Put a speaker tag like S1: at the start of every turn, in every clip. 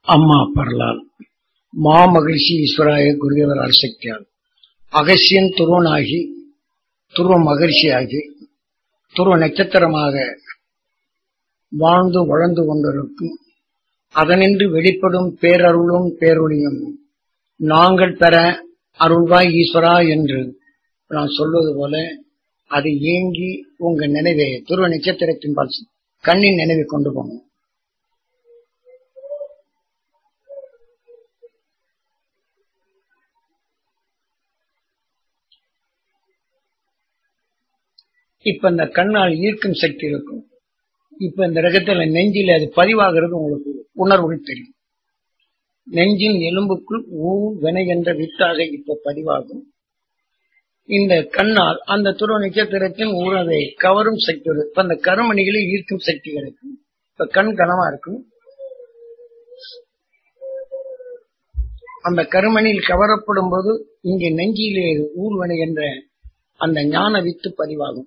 S1: அம்மா பரலால் மாமகிழ்ச்சி ஈஸ்வராய குருதேவர் அரசக்தியால் அகசியன் துருவனாகி துருவ மகிழ்ச்சியாகி துருவ நட்சத்திரமாக வாழ்ந்து வளர்ந்து கொண்டிருக்கும் அதனின்று வெளிப்படும் பேரருளும் பேரொழியும் நாங்கள் பெற அருள்வாய் ஈஸ்வரா என்று நான் சொல்வது போல அது ஏங்கி உங்க நினைவை துருவ நட்சத்திரத்தின் பால் கண்ணின் நினைவை கொண்டு போகணும் இப்ப இந்த கண்ணால் ஈர்க்கும் சக்தி இருக்கும் இப்ப இந்த ரகத்துல நெஞ்சில் அது பதிவாகிறது உங்களுக்கு உணர்வுகள் தெரியும் நெஞ்சின் எலும்புக்குள் ஊ வினை என்ற வித்தாக இப்ப பதிவாகும் இந்த கண்ணால் அந்த துருவ நட்சத்திரத்தின் உறவை கவரும் சக்தி வரும். இப்ப அந்த கருமணிகளை ஈர்க்கும் சக்தி கிடைக்கும் இப்ப கண் கனமா இருக்கும் அந்த கருமணியில் கவரப்படும் போது இங்கே நெஞ்சிலே ஊர்வனை என்ற அந்த ஞான வித்து பதிவாகும்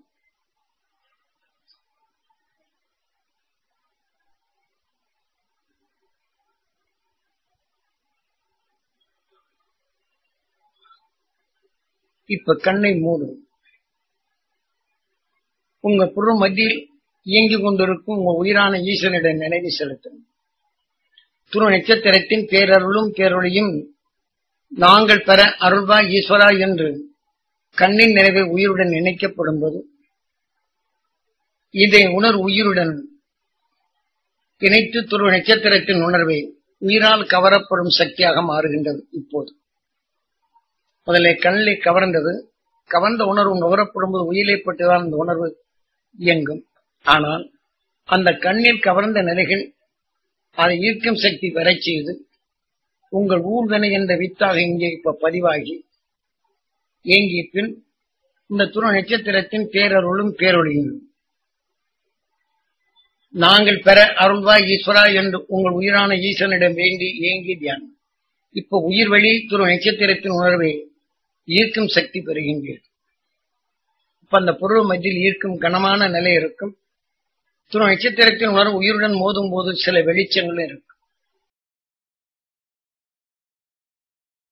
S1: இப்ப கண்ணை மூடும் உங்க புற மத்தியில் இயங்கிக் கொண்டிருக்கும் உங்க உயிரான ஈஸ்வரனிடம் நினைவு செலுத்தும் துரு நட்சத்திரத்தின் பேரருளும் பேரொழியும் நாங்கள் பெற அருள்வா ஈஸ்வரா என்று கண்ணின் நிறைவை உயிருடன் இணைக்கப்படும் போது இதை உணர் உயிருடன் இணைத்து துரு நட்சத்திரத்தின் உணர்வை உயிரால் கவரப்படும் சக்தியாக மாறுகின்றது இப்போது முதல்ல கண்ணிலே கவர்ந்தது கவர்ந்த உணர்வு நுகரப்படும் போது உயிரை பட்டுதான் அந்த உணர்வு இயங்கும் ஆனால் அந்த கண்ணில் கவர்ந்த நிலைகள் அதை ஈர்க்கும் சக்தி பெறச் செய்து உங்கள் ஊர்தனை என்ற வித்தாக இங்கே இப்ப பதிவாகி இயங்கிய பின் இந்த துரு நட்சத்திரத்தின் பேரருளும் பேரொழியும் நாங்கள் பெற அருள்வாய் ஈஸ்வரா என்று உங்கள் உயிரான ஈஸ்வரனிடம் வேண்டி இயங்கி தியானம் இப்ப உயிர் வழி துரு நட்சத்திரத்தின் உணர்வை ஈர்க்கும் சக்தி பெறுகின்றீர்கள் இப்ப அந்த பொருள் மத்தியில் ஈர்க்கும் கனமான நிலை இருக்கும் துரு நட்சத்திரத்தின் உணர்வு உயிருடன் மோதும் போது சில வெளிச்சங்களும் இருக்கும்